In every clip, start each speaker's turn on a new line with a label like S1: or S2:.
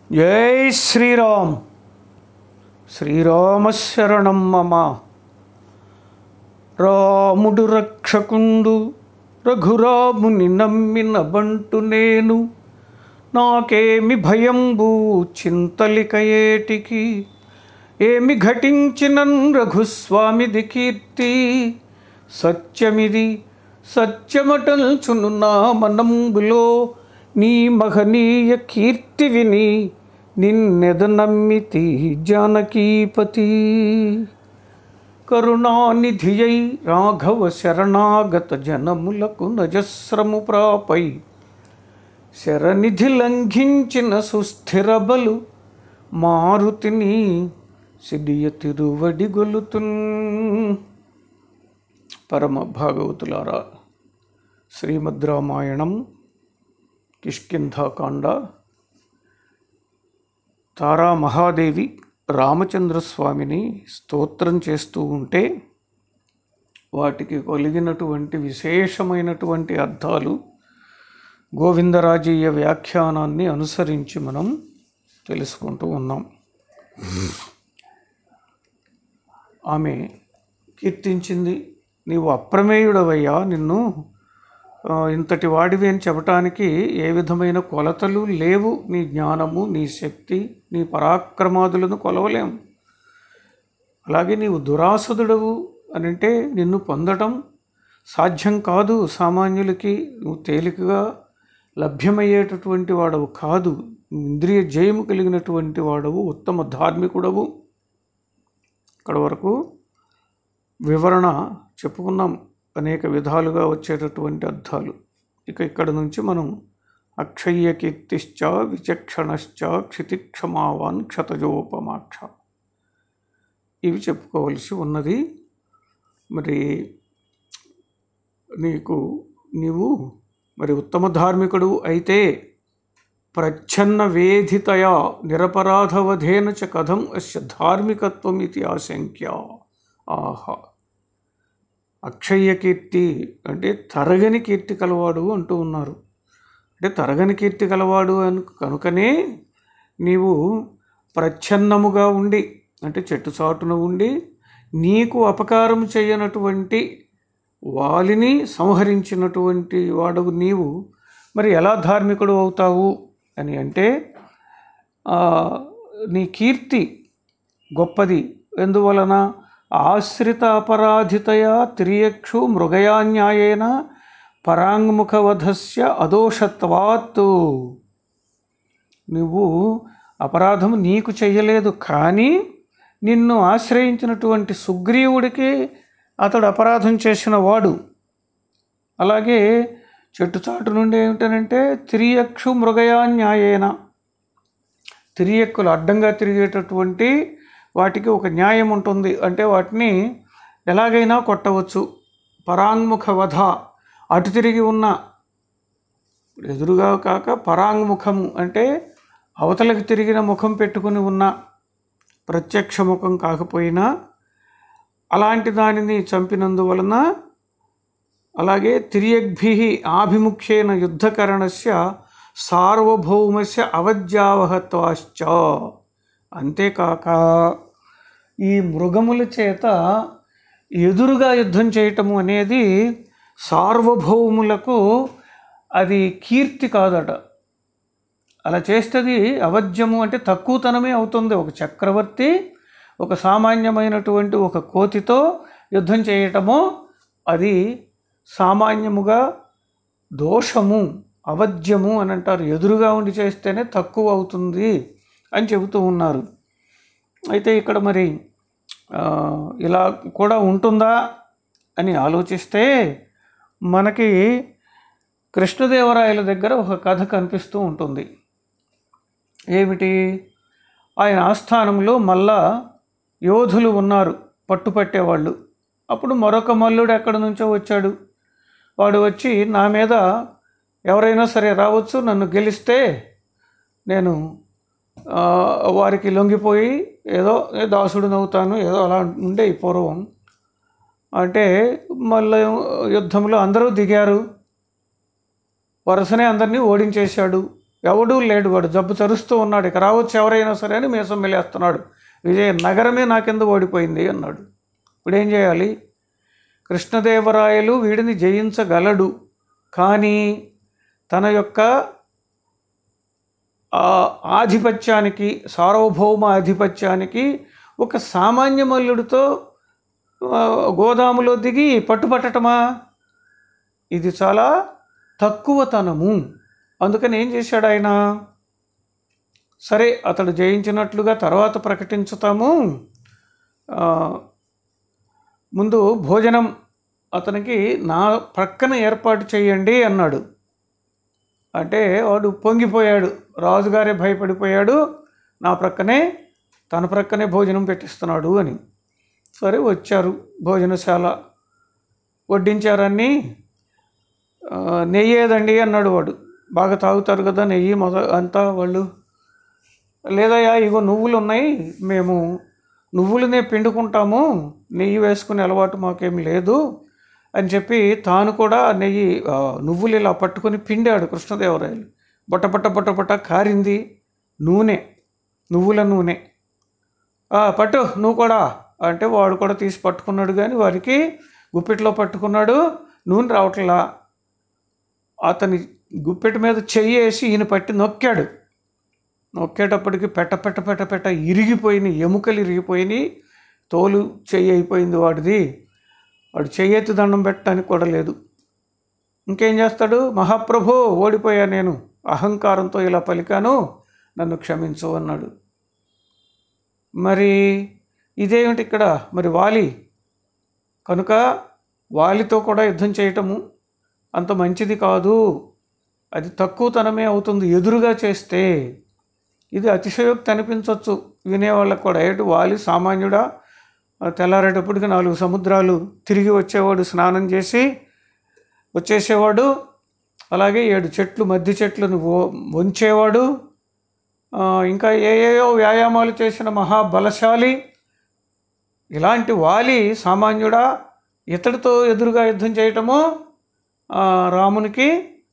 S1: జై శ్రీరామ్ శ్రీరామశరణం మమ రాముడు రక్షకుండు రఘురాముని నమ్మిన బంటు నేను నాకేమి భయంబు చింతలిక ఏటికి ఏమి ఘటించినన్ రఘుస్వామిది కీర్తి సత్యమిది సత్యమటల్చును నా మనంబులో నీ మహనీయ కీర్తి విని నిన్నెద నమ్మితి జానకీపతి కరుణానిధియై రాఘవ శరణాగత జనములకు నజస్రము ప్రాపై శరనిధి లంఘించిన సుస్థిర బలు మారుతిని సిడియ తిరువడి గొలుతున్ పరమ భాగవతులారా శ్రీమద్ రామాయణం కిష్కింధాకాండ తారా మహాదేవి రామచంద్రస్వామిని స్తోత్రం చేస్తూ ఉంటే వాటికి కలిగినటువంటి విశేషమైనటువంటి అర్థాలు గోవిందరాజీయ వ్యాఖ్యానాన్ని అనుసరించి మనం తెలుసుకుంటూ ఉన్నాం ఆమె కీర్తించింది నీవు అప్రమేయుడవయ్యా నిన్ను ఆ, ఇంతటి వాడివి అని చెప్పటానికి ఏ విధమైన కొలతలు లేవు నీ జ్ఞానము నీ శక్తి నీ పరాక్రమాదులను కొలవలేం అలాగే నీవు దురాసదుడవు అని అంటే నిన్ను పొందటం సాధ్యం కాదు సామాన్యులకి నువ్వు తేలికగా లభ్యమయ్యేటటువంటి వాడవు కాదు ఇంద్రియ జయము కలిగినటువంటి వాడవు ఉత్తమ ధార్మికుడవు ఇక్కడ వరకు వివరణ చెప్పుకున్నాం అనేక విధాలుగా వచ్చేటటువంటి అర్థాలు ఇక ఇక్కడ నుంచి మనం అక్షయ్య కీర్తిశ్చ విచక్షణశ్చ క్షితిక్షమావాన్ క్షతజోపమాక్ష ఇవి చెప్పుకోవలసి ఉన్నది మరి నీకు నీవు మరి ఉత్తమ ధార్మికుడు అయితే ప్రచ్ఛన్న వేధితయా నిరపరాధవధేన చ కథం అస్య ధార్మికత్వం ఇది ఆశంక్య ఆహా అక్షయ్య కీర్తి అంటే తరగని కీర్తి కలవాడు అంటూ ఉన్నారు అంటే తరగని కీర్తి కలవాడు అను కనుకనే నీవు ప్రచ్ఛన్నముగా ఉండి అంటే చెట్టు చాటున ఉండి నీకు అపకారం చేయనటువంటి వాలిని సంహరించినటువంటి వాడవు నీవు మరి ఎలా ధార్మికుడు అవుతావు అని అంటే ఆ, నీ కీర్తి గొప్పది ఎందువలన ఆశ్రిత అపరాధితయా త్రియక్షు మృగయాన్యాయేన పరాంగుముఖవధస్య అదోషత్వాత్ నువ్వు అపరాధం నీకు చెయ్యలేదు కానీ నిన్ను ఆశ్రయించినటువంటి సుగ్రీవుడికి అతడు అపరాధం చేసిన వాడు అలాగే చెట్టు చాటు నుండి ఏమిటనంటే తిరియక్షు మృగయాన్యాయేన తిరియక్కులు అడ్డంగా తిరిగేటటువంటి వాటికి ఒక న్యాయం ఉంటుంది అంటే వాటిని ఎలాగైనా కొట్టవచ్చు పరాంగుముఖ వధ అటు తిరిగి ఉన్న ఎదురుగా కాక పరాంగుముఖము అంటే అవతలకు తిరిగిన ముఖం పెట్టుకుని ఉన్న ప్రత్యక్ష ముఖం కాకపోయినా అలాంటి దానిని చంపినందువలన అలాగే తిరియగ్భి ఆభిముఖ్యేన యుద్ధకరణస్య సార్వభౌమస్య అవజ్యావహత్వాశ్చ అంతేకాక ఈ మృగముల చేత ఎదురుగా యుద్ధం చేయటము అనేది సార్వభౌములకు అది కీర్తి కాదట అలా చేస్తుంది అవధ్యము అంటే తక్కువతనమే అవుతుంది ఒక చక్రవర్తి ఒక సామాన్యమైనటువంటి ఒక కోతితో యుద్ధం చేయటము అది సామాన్యముగా దోషము అవధ్యము అని అంటారు ఎదురుగా ఉండి చేస్తేనే తక్కువ అవుతుంది అని చెబుతూ ఉన్నారు అయితే ఇక్కడ మరి ఆ, ఇలా కూడా ఉంటుందా అని ఆలోచిస్తే మనకి కృష్ణదేవరాయల దగ్గర ఒక కథ కనిపిస్తూ ఉంటుంది ఏమిటి ఆయన ఆస్థానంలో మళ్ళా యోధులు ఉన్నారు పట్టుపట్టేవాళ్ళు అప్పుడు మరొక మల్లుడు ఎక్కడి నుంచో వచ్చాడు వాడు వచ్చి నా మీద ఎవరైనా సరే రావచ్చు నన్ను గెలిస్తే నేను ఆ, వారికి లొంగిపోయి ఏదో ఏ దాసుడు నవ్వుతాను ఏదో అలా ఉండే ఈ పూర్వం అంటే మళ్ళీ యుద్ధంలో అందరూ దిగారు వరుసనే అందరినీ ఓడించేశాడు ఎవడూ లేడు వాడు జబ్బు చరుస్తూ ఉన్నాడు ఇక రావచ్చు ఎవరైనా సరే అని మీసం మెలేస్తున్నాడు విజయ నగరమే నా కింద ఓడిపోయింది అన్నాడు ఇప్పుడు ఏం చేయాలి కృష్ణదేవరాయలు వీడిని జయించగలడు కానీ తన యొక్క ఆ ఆధిపత్యానికి సార్వభౌమ ఆధిపత్యానికి ఒక సామాన్య మల్లుడితో ఆ, గోదాములో దిగి పట్టుపట్టటమా ఇది చాలా తక్కువతనము అందుకని ఏం చేశాడు ఆయన సరే అతడు జయించినట్లుగా తర్వాత ప్రకటించుతాము ఆ, ముందు భోజనం అతనికి నా ప్రక్కన ఏర్పాటు చేయండి అన్నాడు అంటే వాడు పొంగిపోయాడు రాజుగారే భయపడిపోయాడు నా ప్రక్కనే తన ప్రక్కనే భోజనం పెట్టిస్తున్నాడు అని సరే వచ్చారు భోజనశాల వడ్డించారని ఆ, నెయ్యి ఏదండి అన్నాడు వాడు బాగా తాగుతారు కదా నెయ్యి మొద అంతా వాళ్ళు లేదయ్యా ఇగో నువ్వులు ఉన్నాయి మేము నువ్వులనే పిండుకుంటాము నెయ్యి వేసుకునే అలవాటు మాకేం లేదు అని చెప్పి తాను కూడా నెయ్యి ఆ, నువ్వులు ఇలా పట్టుకొని పిండాడు కృష్ణదేవరాయలు బొట్ట బొట్ట బొట్ట బొట్ట కారింది నూనె నువ్వుల నూనె "ఆ, పట్టు నువ్వు కూడా అంటే వాడు కూడా తీసి పట్టుకున్నాడు కానీ వారికి గుప్పిట్లో పట్టుకున్నాడు నూనె రావట్లా అతని గుప్పెటి మీద చెయ్యి వేసి ఈయన పట్టి నొక్కాడు నొక్కేటప్పటికి పెట్ట పెట్ట పెట్ట పెట్ట ఇరిగిపోయినాయి ఎముకలు ఇరిగిపోయినాయి తోలు చెయ్యి అయిపోయింది వాడిది వాడు చెయ్యెత్తి దండం పెట్టడానికి కూడా లేదు ఇంకేం చేస్తాడు మహాప్రభు ఓడిపోయా నేను అహంకారంతో ఇలా పలికాను నన్ను క్షమించు అన్నాడు మరి ఇదేమిటి ఇక్కడ మరి వాలి కనుక వాలితో కూడా యుద్ధం చేయటము అంత మంచిది కాదు అది తక్కువతనమే అవుతుంది ఎదురుగా చేస్తే ఇది అతిశయోక్తి అనిపించవచ్చు వినేవాళ్ళకు కూడా ఏటు వాలి సామాన్యుడా ఆ తెల్లారేటప్పటికి నాలుగు సముద్రాలు తిరిగి వచ్చేవాడు స్నానం చేసి వచ్చేసేవాడు అలాగే ఏడు చెట్లు మధ్య చెట్లను ఓ- వంచేవాడు ఆ, ఇంకా ఏ ఏయో వ్యాయామాలు చేసిన మహాబలశాలి ఇలాంటి వాలి సామాన్యుడా ఇతడితో ఎదురుగా యుద్ధం చేయటము ఆ, రామునికి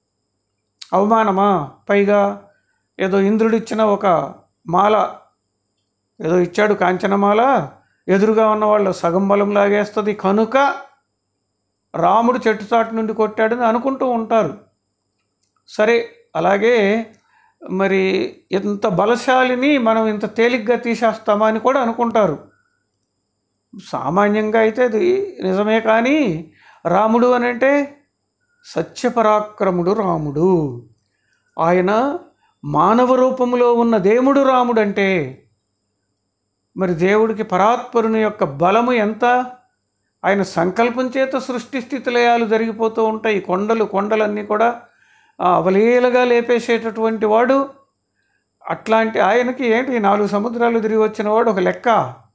S1: అవమానమా పైగా ఏదో ఇంద్రుడిచ్చిన ఒక మాల ఏదో ఇచ్చాడు కాంచనమాల ఎదురుగా ఉన్న వాళ్ళు సగం బలం లాగేస్తుంది కనుక రాముడు చెట్టు చాటు నుండి కొట్టాడని అనుకుంటూ ఉంటారు సరే అలాగే మరి ఇంత బలశాలిని మనం ఇంత తేలిగ్గా తీసేస్తామా అని కూడా అనుకుంటారు సామాన్యంగా అయితే అది నిజమే కానీ రాముడు అని అంటే సత్యపరాక్రముడు రాముడు ఆయన మానవ రూపంలో ఉన్న దేవుడు రాముడు అంటే మరి దేవుడికి పరాత్పరుని యొక్క బలము ఎంత ఆయన సంకల్పం చేత సృష్టి స్థితి లయాలు జరిగిపోతూ ఉంటాయి కొండలు కొండలన్నీ కూడా ఆ, అవలీలగా లేపేసేటటువంటి వాడు అట్లాంటి ఆయనకి ఏంటి నాలుగు సముద్రాలు తిరిగి వచ్చిన వాడు ఒక లెక్క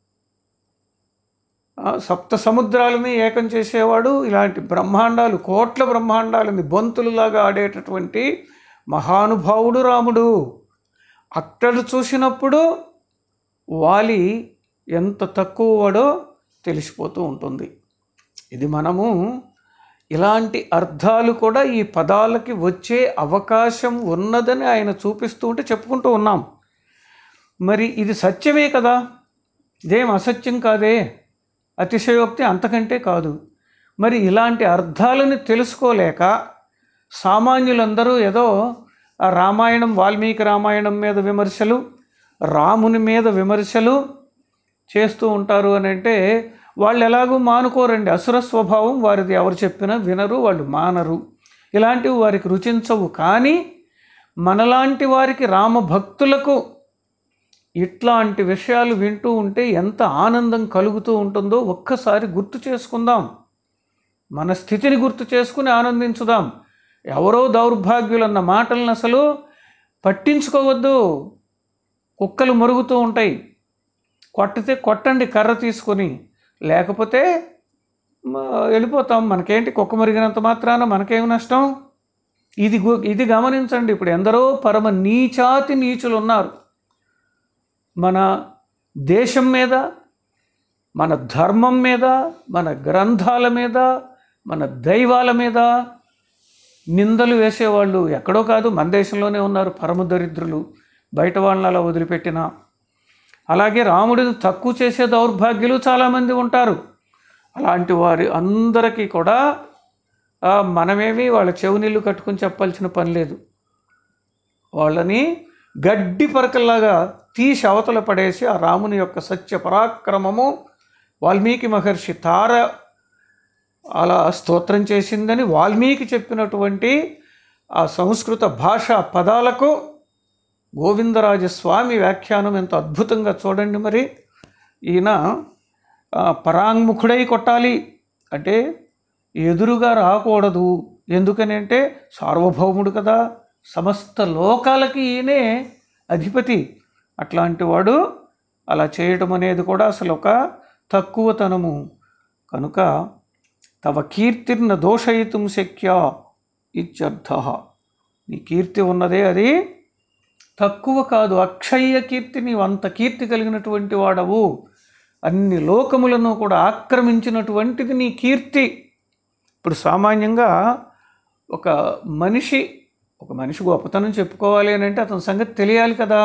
S1: ఆ, సప్త సముద్రాలని ఏకం చేసేవాడు ఇలాంటి బ్రహ్మాండాలు కోట్ల బ్రహ్మాండాలని బొంతులులాగా ఆడేటటువంటి మహానుభావుడు రాముడు అక్కడ చూసినప్పుడు వాలి ఎంత తక్కువ వాడో తెలిసిపోతూ ఉంటుంది ఇది మనము ఇలాంటి అర్థాలు కూడా ఈ పదాలకి వచ్చే అవకాశం ఉన్నదని ఆయన చూపిస్తూ ఉంటే చెప్పుకుంటూ ఉన్నాం మరి ఇది సత్యమే కదా ఇదేం అసత్యం కాదే అతిశయోక్తి అంతకంటే కాదు మరి ఇలాంటి అర్థాలను తెలుసుకోలేక సామాన్యులందరూ ఏదో ఆ రామాయణం వాల్మీకి రామాయణం మీద విమర్శలు రాముని మీద విమర్శలు చేస్తూ ఉంటారు అని అంటే వాళ్ళు ఎలాగూ మానుకోరండి అసుర స్వభావం వారిది ఎవరు చెప్పినా వినరు వాళ్ళు మానరు ఇలాంటివి వారికి రుచించవు కానీ మనలాంటి వారికి రామభక్తులకు ఇట్లాంటి విషయాలు వింటూ ఉంటే ఎంత ఆనందం కలుగుతూ ఉంటుందో ఒక్కసారి గుర్తు చేసుకుందాం మన స్థితిని గుర్తు చేసుకుని ఆనందించుదాం ఎవరో దౌర్భాగ్యులన్న మాటలను అసలు పట్టించుకోవద్దు కుక్కలు మరుగుతూ ఉంటాయి కొట్టితే కొట్టండి కర్ర తీసుకొని లేకపోతే మ- వెళ్ళిపోతాం మనకేంటి కుక్క మరిగినంత మాత్రాన మనకేం నష్టం ఇది గు- ఇది గమనించండి ఇప్పుడు ఎందరో పరమ నీచాతి నీచులు ఉన్నారు మన దేశం మీద మన ధర్మం మీద మన గ్రంథాల మీద మన దైవాల మీద నిందలు వేసేవాళ్ళు ఎక్కడో కాదు మన దేశంలోనే ఉన్నారు పరమ దరిద్రులు బయట వాళ్ళని అలా వదిలిపెట్టిన అలాగే రాముడిని తక్కువ చేసే దౌర్భాగ్యులు చాలామంది ఉంటారు అలాంటి వారి అందరికీ కూడా ఆ, మనమేమి వాళ్ళ చెవునీళ్ళు కట్టుకుని చెప్పాల్సిన పని లేదు వాళ్ళని గడ్డి పరకల్లాగా తీసి అవతల పడేసి ఆ రాముని యొక్క సత్య పరాక్రమము వాల్మీకి మహర్షి తార అలా స్తోత్రం చేసిందని వాల్మీకి చెప్పినటువంటి ఆ సంస్కృత భాష పదాలకు గోవిందరాజస్వామి వ్యాఖ్యానం ఎంత అద్భుతంగా చూడండి మరి ఈయన ఆ, పరాంగుఖుడై కొట్టాలి అంటే ఎదురుగా రాకూడదు ఎందుకని అంటే సార్వభౌముడు కదా సమస్త లోకాలకి ఈయనే అధిపతి అట్లాంటి వాడు అలా చేయటం అనేది కూడా అసలు ఒక తక్కువతనము కనుక తవ కీర్తిర్న దోషయితుం శక్య ఇత్యర్థ నీ కీర్తి ఉన్నదే అది తక్కువ కాదు అక్షయ్య కీర్తి నీవు అంత కీర్తి కలిగినటువంటి వాడవు అన్ని లోకములను కూడా ఆక్రమించినటువంటిది నీ కీర్తి ఇప్పుడు సామాన్యంగా ఒక మనిషి ఒక మనిషి గొప్పతనం చెప్పుకోవాలి అని అంటే అతని సంగతి తెలియాలి కదా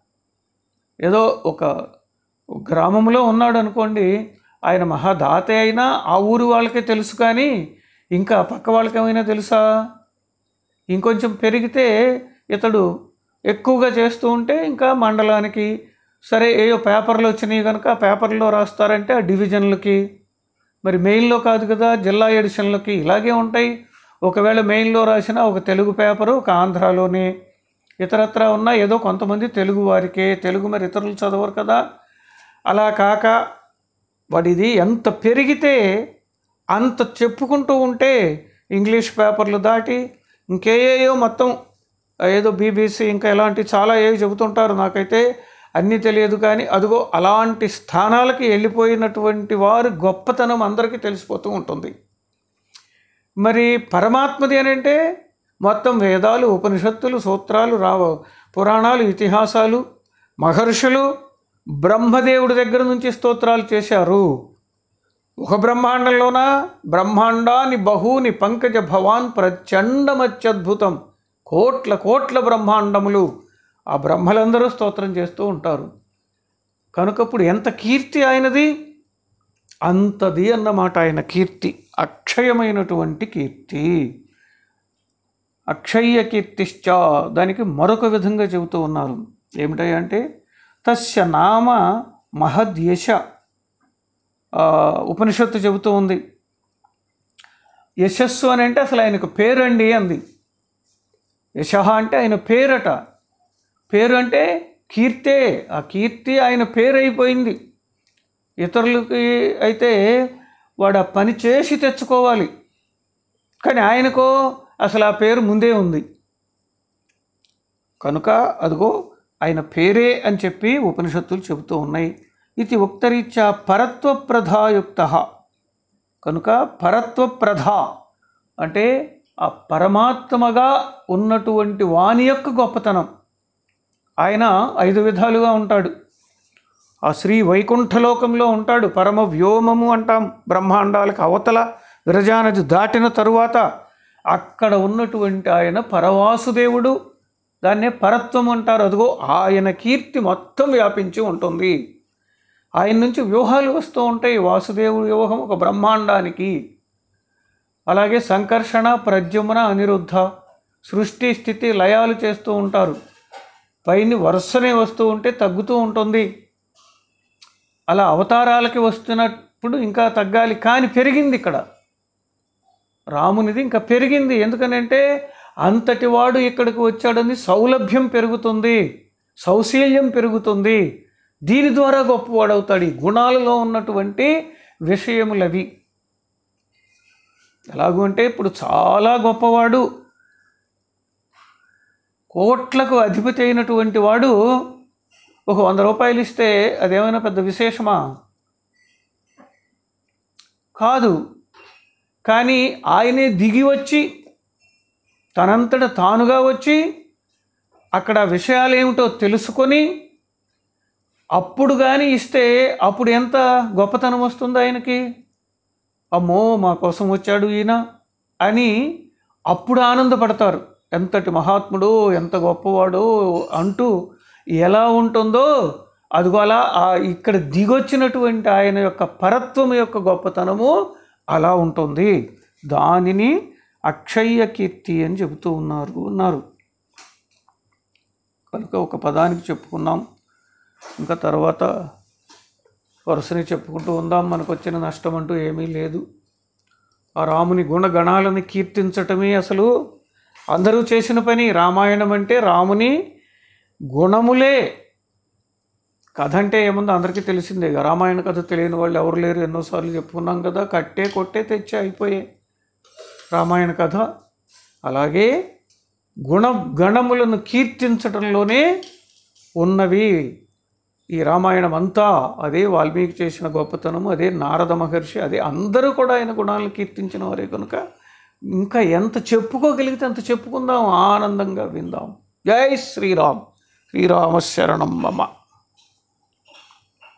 S1: ఏదో ఒక గ్రామంలో ఉన్నాడు అనుకోండి ఆయన మహాదాతే అయినా ఆ ఊరు వాళ్ళకే తెలుసు కానీ ఇంకా పక్క వాళ్ళకి ఏమైనా తెలుసా ఇంకొంచెం పెరిగితే ఇతడు ఎక్కువగా చేస్తూ ఉంటే ఇంకా మండలానికి సరే ఏయో పేపర్లు వచ్చినాయి కనుక ఆ పేపర్లో రాస్తారంటే ఆ డివిజన్లకి మరి మెయిన్లో కాదు కదా జిల్లా ఎడిషన్లకి ఇలాగే ఉంటాయి ఒకవేళ మెయిన్లో రాసిన ఒక తెలుగు పేపరు ఒక ఆంధ్రాలోనే ఇతరత్ర ఉన్న ఏదో కొంతమంది తెలుగు వారికే తెలుగు మరి ఇతరులు చదవరు కదా అలా కాక వాడిది ఎంత పెరిగితే అంత చెప్పుకుంటూ ఉంటే ఇంగ్లీష్ పేపర్లు దాటి ఇంకేయో మొత్తం ఏదో బీబీసీ ఇంకా ఇలాంటి చాలా ఏవి చెబుతుంటారు నాకైతే అన్నీ తెలియదు కానీ అదిగో అలాంటి స్థానాలకి వెళ్ళిపోయినటువంటి వారు గొప్పతనం అందరికీ తెలిసిపోతూ ఉంటుంది మరి పరమాత్మది అని అంటే మొత్తం వేదాలు ఉపనిషత్తులు సూత్రాలు రావ పురాణాలు ఇతిహాసాలు మహర్షులు బ్రహ్మదేవుడి దగ్గర నుంచి స్తోత్రాలు చేశారు ఒక బ్రహ్మాండంలోన బ్రహ్మాండాన్ని బహూని పంకజ భవాన్ ప్రచండమత్యద్భుతం కోట్ల కోట్ల బ్రహ్మాండములు ఆ బ్రహ్మలందరూ స్తోత్రం చేస్తూ ఉంటారు కనుకప్పుడు ఎంత కీర్తి ఆయనది అంతది అన్నమాట ఆయన కీర్తి అక్షయమైనటువంటి కీర్తి అక్షయ్య కీర్తిశ్చ దానికి మరొక విధంగా చెబుతూ ఉన్నారు ఏమిటంటే తస్య నామ మహద్యశ ఆ, ఉపనిషత్తు చెబుతూ ఉంది యశస్సు అని అంటే అసలు ఆయనకు పేరండి అంది యశ అంటే ఆయన పేరట పేరు అంటే కీర్తే ఆ కీర్తి ఆయన పేరు అయిపోయింది ఇతరులకి అయితే వాడు ఆ పని చేసి తెచ్చుకోవాలి కానీ ఆయనకో అసలు ఆ పేరు ముందే ఉంది కనుక అదిగో ఆయన పేరే అని చెప్పి ఉపనిషత్తులు చెబుతూ ఉన్నాయి ఇది ఉక్తరీత్యా పరత్వప్రధాయుక్త కనుక పరత్వప్రధ అంటే ఆ పరమాత్మగా ఉన్నటువంటి వాని యొక్క గొప్పతనం ఆయన ఐదు విధాలుగా ఉంటాడు ఆ శ్రీ వైకుంఠలోకంలో ఉంటాడు పరమ వ్యోమము అంటాం బ్రహ్మాండాలకు అవతల విరజానది దాటిన తరువాత అక్కడ ఉన్నటువంటి ఆయన పరవాసుదేవుడు దాన్నే పరత్వం అంటారు అదిగో ఆయన కీర్తి మొత్తం వ్యాపించి ఉంటుంది ఆయన నుంచి వ్యూహాలు వస్తూ ఉంటాయి వాసుదేవుడి వ్యూహం ఒక బ్రహ్మాండానికి అలాగే సంకర్షణ ప్రద్యుమ్న అనిరుద్ధ సృష్టి స్థితి లయాలు చేస్తూ ఉంటారు పైన వరుసనే వస్తూ ఉంటే తగ్గుతూ ఉంటుంది అలా అవతారాలకి వస్తున్నప్పుడు ఇంకా తగ్గాలి కానీ పెరిగింది ఇక్కడ రామునిది ఇంకా పెరిగింది ఎందుకనంటే అంతటి వాడు ఇక్కడికి వచ్చాడని సౌలభ్యం పెరుగుతుంది సౌశీల్యం పెరుగుతుంది దీని ద్వారా గొప్పవాడవుతాడు ఈ గుణాలలో ఉన్నటువంటి విషయములవి ఎలాగూ అంటే ఇప్పుడు చాలా గొప్పవాడు కోట్లకు అధిపతి అయినటువంటి వాడు ఒక వంద రూపాయలు ఇస్తే అదేమైనా పెద్ద విశేషమా కాదు కానీ ఆయనే దిగి వచ్చి తనంతట తానుగా వచ్చి అక్కడ విషయాలు ఏమిటో తెలుసుకొని అప్పుడు కానీ ఇస్తే అప్పుడు ఎంత గొప్పతనం వస్తుంది ఆయనకి అమ్మో మా కోసం వచ్చాడు ఈయన అని అప్పుడు ఆనందపడతారు ఎంతటి మహాత్ముడు ఎంత గొప్పవాడో అంటూ ఎలా ఉంటుందో అదిగో అలా ఆ ఇక్కడ దిగొచ్చినటువంటి ఆయన యొక్క పరత్వం యొక్క గొప్పతనము అలా ఉంటుంది దానిని అక్షయ్య కీర్తి అని చెబుతూ ఉన్నారు ఉన్నారు కనుక ఒక పదానికి చెప్పుకున్నాం ఇంకా తర్వాత వరుసని చెప్పుకుంటూ ఉందాం మనకు వచ్చిన నష్టం అంటూ ఏమీ లేదు ఆ రాముని గుణగణాలను కీర్తించటమే అసలు అందరూ చేసిన పని రామాయణం అంటే రాముని గుణములే కథ అంటే ఏముందో అందరికీ తెలిసిందే ఇక రామాయణ కథ తెలియని వాళ్ళు ఎవరు లేరు ఎన్నోసార్లు చెప్పుకున్నాం కదా కట్టే కొట్టే తెచ్చి అయిపోయే రామాయణ కథ అలాగే గుణ గణములను కీర్తించటంలోనే ఉన్నవి ఈ రామాయణం అంతా అదే వాల్మీకి చేసిన గొప్పతనము అదే నారద మహర్షి అదే అందరూ కూడా ఆయన గుణాలను కీర్తించిన వారే కనుక ఇంకా ఎంత చెప్పుకోగలిగితే అంత చెప్పుకుందాం ఆనందంగా విందాం జై శ్రీరామ్ శ్రీరామ శరణం మమ